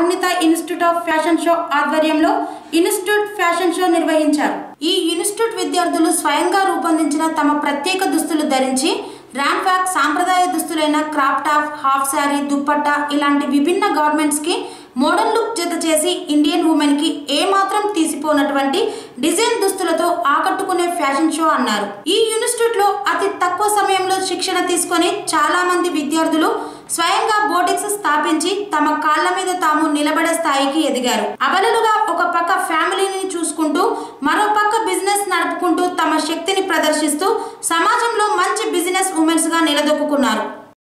అగర్నిత institute of fashion show ఆధ్వర్యంలో institute fashion show నిర్వహించారు ఈ ఇన్స్టిట్యూట్ విద్యార్థులు స్వయంగా రూపొందించిన తమ ప్రత్యేక దుస్తులు ధరించి ర్యాంప్ వ్యాక్ సాంప్రదాయ దుస్తులైన crop top half sari dupatta ఇలాంటి విభిన్న గార్మెంట్స్ కి మోడల్ లుక్ జత చేసి ఇండియన్ ఉమెన్ కి ఏమాత్రం తీసిపోనటువంటి డిజైన్ దుస్తులతో ఆకట్టుకునే ఫ్యాషన్ షో అన్నారు ఈ ఇన్స్టిట్యూట్ లో అతి తక్కువ సమయంలో శిక్షణ తీసుకొని చాలా మంది విద్యార్థులు స్వయంగా బోటిక్స్ స్థాపించి తమ కాళ్ళ మీద తాము నిలబడే స్థాయికి ఎదిగారు అబలలుగా ఒక పక్క ఫ్యామిలీని చూసుకుంటూ మరో పక్క బిజినెస్ నడుపుకుంటూ తమ శక్తిని ప్రదర్శిస్తూ సమాజంలో మంచి బిజినెస్ ఉమెన్స్ గా నిలదొక్కున్నారు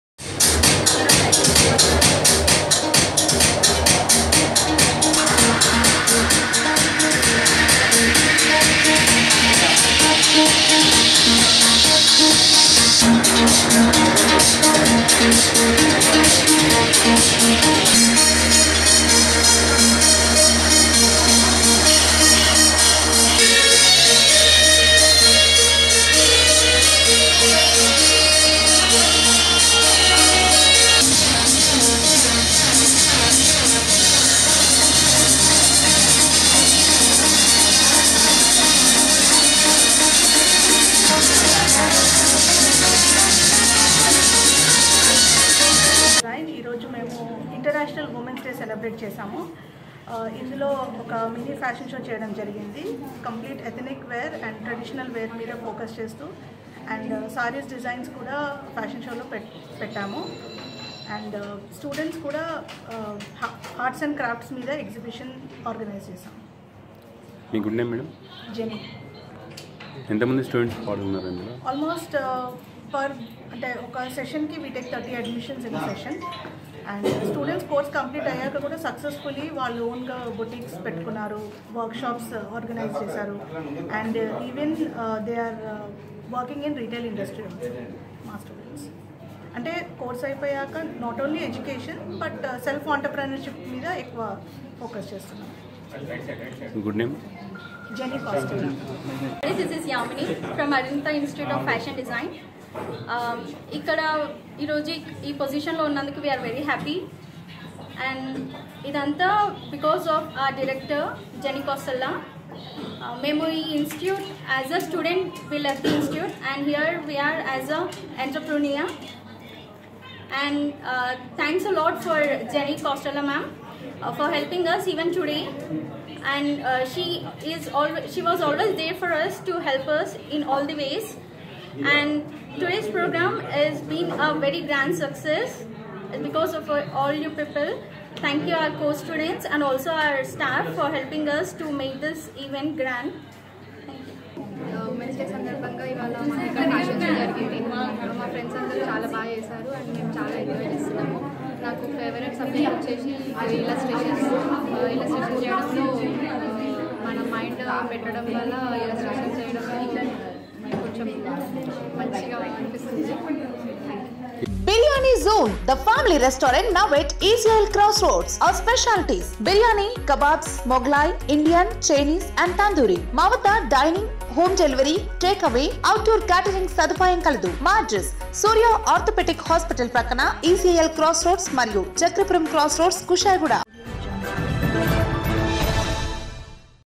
రైట్ ఈరోజు మేము ఇంటర్నేషనల్ ఉమెన్స్ డే సెలబ్రేట్ చేశాము ఆ, ఇందులో ఒక మినీ ఫ్యాషన్ షో చేయడం జరిగింది complete ethnic wear and traditional wear మీద ఫోకస్ చేస్తూ అండ్ సారీస్ డిజైన్స్ కూడా ఫ్యాషన్ షోలో పెట్ పెట్టాము అండ్ స్టూడెంట్స్ కూడా ఆర్ట్స్ అండ్ క్రాఫ్ట్స్ మీద ఎగ్జిబిషన్ ఆర్గనైజ్ చేశాం మీ గుడ్ నేమ్ మేడం జెనీ ఎంతమంది స్టూడెంట్స్ పాల్గొన్నారు ఇందులో ఆల్మోస్ట్ పర్ అంటే ఒక సెషన్కి we take thirty admissions in session and students course complete అయ్యాక కూడా సక్సెస్ఫుల్లీ వాళ్ళు ఓన్గా బొటిక్స్ పెట్టుకున్నారు వర్క్ షాప్స్ ఆర్గనైజ్ చేశారు and even they are working in retail industry మా స్టూడెంట్స్ అంటే కోర్స్ అయిపోయాక not only education but self entrepreneurship మీద ఎక్కువ ఫోకస్ చేస్తున్నాం గుడ్ నేమ్ జెనీ కాస్టింగ్ This is Yamini from Arinta Institute of Fashion Design. Um, ఇక్కడ ఈరోజు ఈ- ఈ పొజిషన్లో ఉన్నందుకు వీఆర్ వెరీ హ్యాపీ అండ్ ఇదంతా బికాస్ ఆఫ్ ఆ డైరెక్టర్ జెనీ కోసల్లా మేము ఈ institute as a student we left the institute and here we are as a entrepreneur and uh, thanks a lot for Jenny Costello ma'am uh, for helping us even today and uh, she is always she was always there for us to help us in all the ways and today's program has been a very grand success because of uh, all you people thank you our co-students and also our staff for helping us to make this event grand women's day సందర్భంగా ఇవాళ మా ఇక్కడ fashion show జరిగింది మా friends అందరూ చాలా బాగా చేశారు అండ్ మేము చాలా ఎంజాయ్ చేస్తున్నాము నాకు ఫేవరెట్ సబ్జెక్ట్ వచ్చేసి ఇలస్ట్రేషన్స్ ఇలస్ట్రేషన్ చేయడంలో ఆ, మన మైండ్ పెట్టడం వల్ల ఇలస్ట్రేషన్ చేయడంలో కొంచెం మంచిగా అనిపిస్తుంది thank you Biryani Zone, the family restaurant now at Israel Crossroads. Our specialties biryani, kebabs, Moglai, Indian, Chinese, and tandoori. మా వద్ద dining home delivery take away outdoor catering సదుపాయం కలదు మా అడ్రస్ సూర్య ఆర్థోపెటిక్ హాస్పిటల్ ప్రక్కన ఈసీఎల్ క్రాస్ రోడ్స్ మరియు Chakrapuram cross roads Kushaiguda